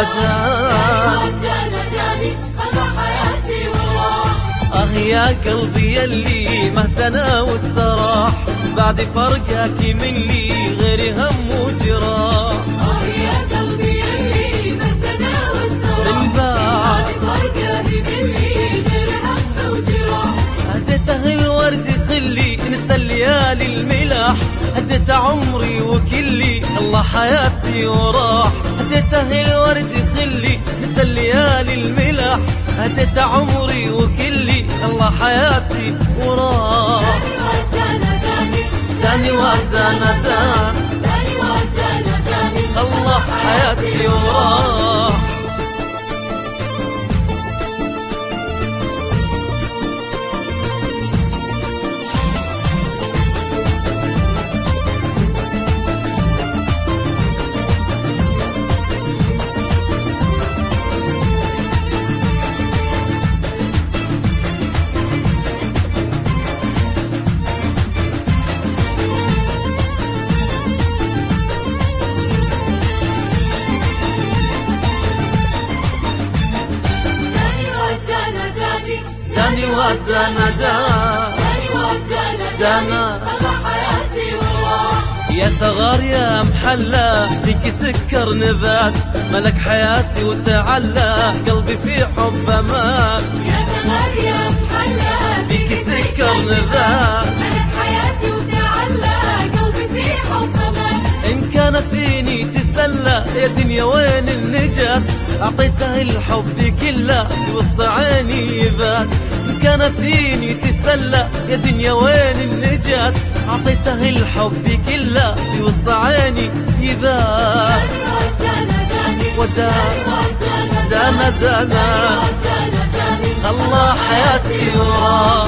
وداع اه يا قلبي يلي مهتنا واستراح بعد فرقك مني غير هم وجراح من بعد هديته الورد خلي نسى الليالي الملاح هديت عمري وكلي الله حياتي وراح هديته الورد خلي نسى الليالي الملاح هديت عمري وكلي الله حياتي وراح داني ودانا دان الله حياتي وراح داني ودانا دان دانا يا ثغار يا محلى فيك سكر نبات ملك حياتي وتعلى قلبي في حب مات فيك سكر نبات إن كان فيني تسلى يا دنيا وين النجاة أعطيته الحب كله في وسط عيني يبات إن كان فيني تسلى يا دنيا وين النجاة أعطيته الحب كله في وسط عيني يبات وداع دانا دانا الله حياتي وراه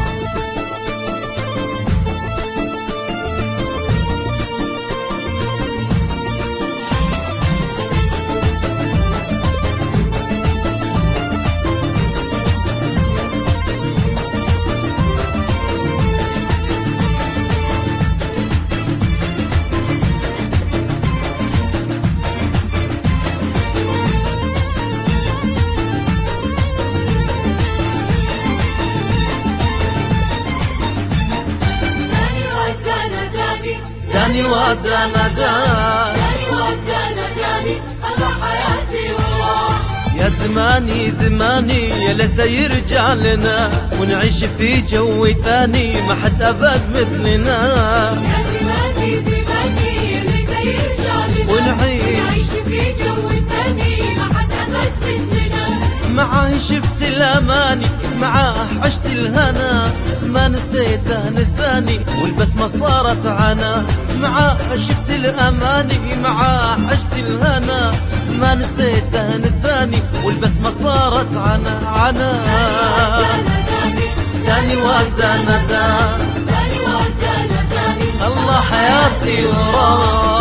داني ودانا دان يا زماني زماني يا ليت يرجع لنا ونعيش في جو ثاني ما حد ابد مثلنا ونعيش معاه شفت الاماني معاه عشت الهنا ما نسيته نساني والبسمة صارت عنا معاه شفت الاماني معاه عشت الهنا ما نسيته نساني والبسمة صارت عنا عنا داني ودانا دان الله حياتي وراه